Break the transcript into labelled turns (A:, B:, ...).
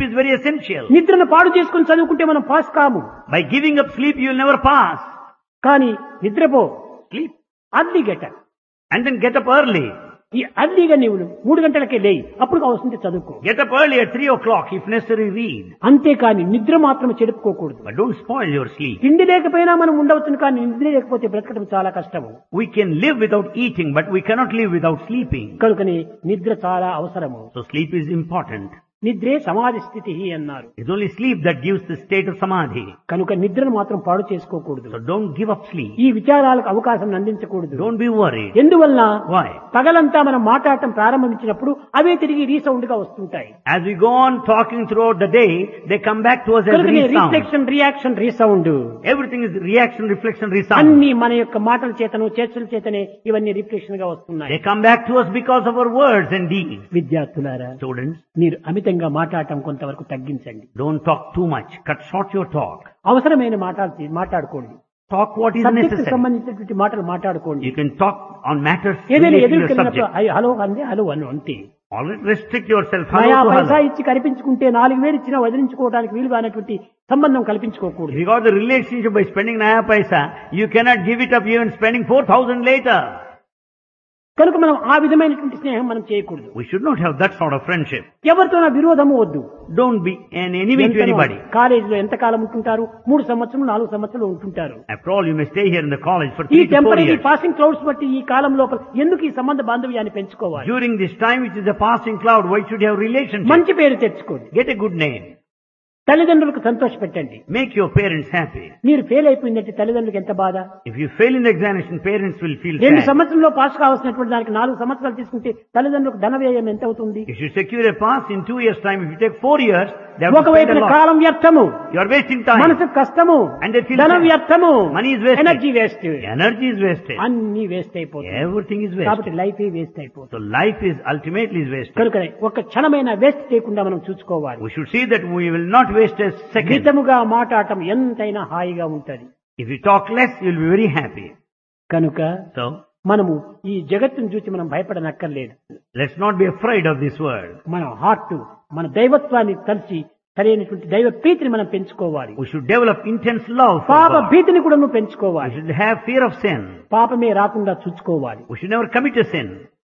A: is very essential.
B: నిద్రను పాడు చేసుకుని చదువుకుంటే మనం పాస్ కాము
A: By giving up sleep, you will never pass.
B: కానీ నిద్రపో
A: Sleep.
B: Early get
A: And then get up early.
B: ఈ అర్లీగా నీవు మూడు గంటలకే లేయి అప్పుడు అవసరం చదువుకో
A: Get up early at 3 o'clock if necessary read.
B: అంతేకాని నిద్ర మాత్రం చెడుపుకోకూడదు
A: But don't spoil your sleep.
B: తిండి లేకపోయినా మనం ఉండవచ్చును కానీ నిద్ర లేకపోతే బ్రతకడం చాలా కష్టము
A: We can live without eating, but we cannot live without sleeping.
B: కనుకని నిద్ర చాలా అవసరము
A: So sleep is important.
B: నిద్రే సమాధి స్థితి అన్నారు
A: It's only sleep that gives the state of samadhi.
B: కనుక నిద్రను మాత్రం పాడు చేసుకోకూడదు
A: So don't give up sleep.
B: ఈ విచారాలకు అవకాశం అందించకూడదు
A: Don't be worried.
B: ఎందువల్ల
A: Why?
B: పగలంతా మనం మాట్లాడటం ప్రారంభించినప్పుడు అవే తిరిగి రీసౌండ్ గా వస్తుంటాయి
A: As we go on talking throughout the day, they come back to us as
B: కనుక
A: resound.
B: Reflection reaction resound
A: Everything is reaction, reflection, resound.
B: అన్ని మన యొక్క మాటల చేతను చర్చల చేతనే ఇవన్నీ రిఫ్లెక్షన్ గా వస్తున్నాయి
A: They come back to us because of our words and deeds.
B: విద్యార్థులారా
A: Students,
B: మీరు అమితంగా మాట్లాడటం కొంతవరకు తగ్గించండి
A: don't talk too much. Cut short your talk.
B: అవసరమైన మాట్లాడి మాట్లాడుకోండి
A: Talk what is
B: subject
A: necessary.
B: సంబంధించినటువంటి మాటలు మాట్లాడుకోండి
A: You can talk on matters
B: ఏదైనా
A: related to
B: ఎదురు
A: your
B: కలిగినప్పుడు
A: subject.
B: "అయ్య, హలో అంది హలో అను అంతే
A: Always restrict yourself.
B: నయా
A: Hello to
B: పైసా
A: hello.
B: ఇచ్చి కనిపించుకుంటే నాలుగు వేలు ఇచ్చినా వదిలించుకోవడానికి వీలుగా అనేటువంటి సంబంధం కల్పించుకోకూడదు
A: If you got the relationship by spending Naya Paisa, you cannot give it up even spending 4,000 later.
B: కనుక మనం ఆ విధమైనటువంటి స్నేహం మనం చేయకూడదు
A: We should not have that sort of friendship.
B: ఎవరితో నా విరోధము వద్దు
A: Don't be an enemy to anybody.
B: కాలేజీలో ఎంత కాలం ఉంటుంటారు మూడు సంవత్సరాలు నాలుగు సంవత్సరాలు ఉంటుంటారు
A: After all, you may stay here in the college for
B: ఈ
A: three to four
B: temporary
A: years.
B: Passing clouds బట్టి ఈ కాలం లోపల ఎందుకు ఈ సంబంధ బాంధవ్యాన్ని పెంచుకోవాలి
A: During this time, which is a passing cloud, why should you have relationship?
B: మంచి పేరు తెచ్చుకోండి
A: Get a good name.
B: తల్లిదండ్రులకు సంతోష పెట్టండి
A: Make your parents happy.
B: మీరు ఫెయిల్ అయిపోయిందంటే తల్లిదండ్రులకు ఎంత బాధ
A: If you fail in the examination, parents will feel
B: రెండు
A: sad.
B: సంవత్సరంలో పాస్ కావాల్సినటువంటి దానికి నాలుగు సంవత్సరాలు తీసుకుంటే తల్లిదండ్రులకు ధన వ్యయం ఎంత అవుతుంది
A: If you secure a pass in two years' time, if you take four years, they have to spend
B: ఒకవైపున
A: a lot.
B: కాలం వ్యర్థము
A: You are wasting time.
B: మనసు కష్టము
A: And they feel
B: ధన
A: sad.
B: వ్యర్థము
A: Money is wasted.
B: Energy waste
A: Energy is wasted.
B: అన్ని waste అయిపోతుంది
A: Everything is wasted.
B: కాబట్టి life waste అయిపోతుంది
A: So life is ultimately is wasted.
B: కనుక ఒక క్షణమైన వేస్ట్ చేయకుండా మనం చూసుకోవాలి
A: We should see that we will not waste a second.
B: మితముగా మాట్లాడటం ఎంతైనా హాయిగా ఉంటది
A: If you talk less, you'll be very happy.
B: కనుక
A: So,
B: మనము ఈ జగత్తును చూసి మనం భయపడనక్కర్లేదు
A: let's not be afraid of this world.
B: మన హార్ట్ మన దైవత్వాన్ని కలిసి సరైనటువంటి దైవ ప్రీతిని మనం పెంచుకోవాలి
A: We should develop intense love for
B: పాప
A: God.
B: భీతిని కూడా నువ్వు
A: We
B: పెంచుకోవాలి
A: should have fear of sin.
B: పాపమే రాకుండా చూసుకోవాలి
A: We should never commit a sin.